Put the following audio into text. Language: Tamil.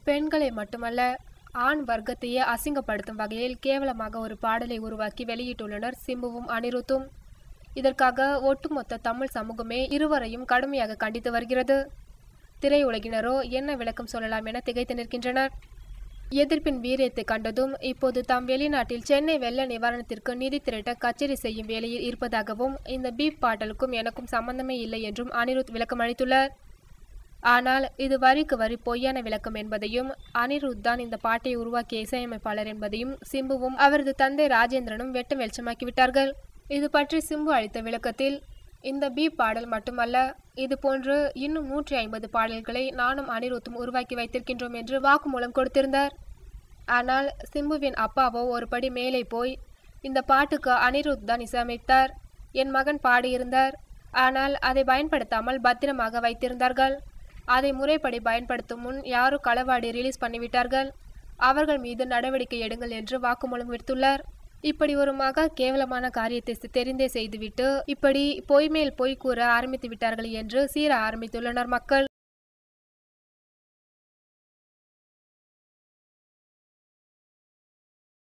பெண்களை மட்டுமல்ல ஆண் வர்க்கத்தையே அசிங்கப்படுத்தும் வகையில் கேவலமாக ஒரு பாடலை உருவாக்கி வெளியிட்டுள்ளனர் சிம்புவும் அனிருத்தும் இதற்காக ஒட்டுமொத்த தமிழ் சமூகமே இருவரையும் கடுமையாக கண்டித்து வருகிறது திரையுலகினரோ என்ன விளக்கம் சொல்லலாம் என திகைத்து நிற்கின்றனர் எதிர்ப்பின் வீரியத்தை கண்டதும் இப்போது தாம் வெளிநாட்டில் சென்னை வெள்ள நிவாரணத்திற்கு நிதி திரட்ட கச்சேரி செய்யும் வேலையில் இருப்பதாகவும் இந்த பீப் பாடலுக்கும் எனக்கும் சம்பந்தமே இல்லை என்றும் அனிருத் விளக்கம் அளித்துள்ளார் ஆனால் இது வரிக்கு வரி பொய்யான விளக்கம் என்பதையும் அனிருத் தான் இந்த பாட்டை உருவாக்கிய இசையமைப்பாளர் என்பதையும் சிம்புவும் அவரது தந்தை ராஜேந்திரனும் வெட்ட வெளிச்சமாக்கிவிட்டார்கள் இது பற்றி சிம்பு அளித்த விளக்கத்தில் இந்த பி பாடல் மட்டுமல்ல இது போன்று இன்னும் நூற்றி ஐம்பது பாடல்களை நானும் அனிருத்தும் உருவாக்கி வைத்திருக்கின்றோம் என்று வாக்குமூலம் கொடுத்திருந்தார் ஆனால் சிம்புவின் அப்பாவோ ஒரு படி மேலே போய் இந்த பாட்டுக்கு அனிருத் தான் இசையமைத்தார் என் மகன் பாடியிருந்தார் ஆனால் அதை பயன்படுத்தாமல் பத்திரமாக வைத்திருந்தார்கள் அதை முறைப்படி பயன்படுத்தும் முன் யாரோ களவாடி ரிலீஸ் பண்ணிவிட்டார்கள் அவர்கள் மீது நடவடிக்கை எடுங்கள் என்று வாக்குமூலம் விடுத்துள்ளார் இப்படி ஒரு மகா கேவலமான காரியத்தை சி- தெரிந்தே செய்துவிட்டு இப்படி பொய் மேல் பொய் கூற ஆரம்பித்து விட்டார்கள் என்று சீர ஆரம்பித்துள்ளனர் மக்கள்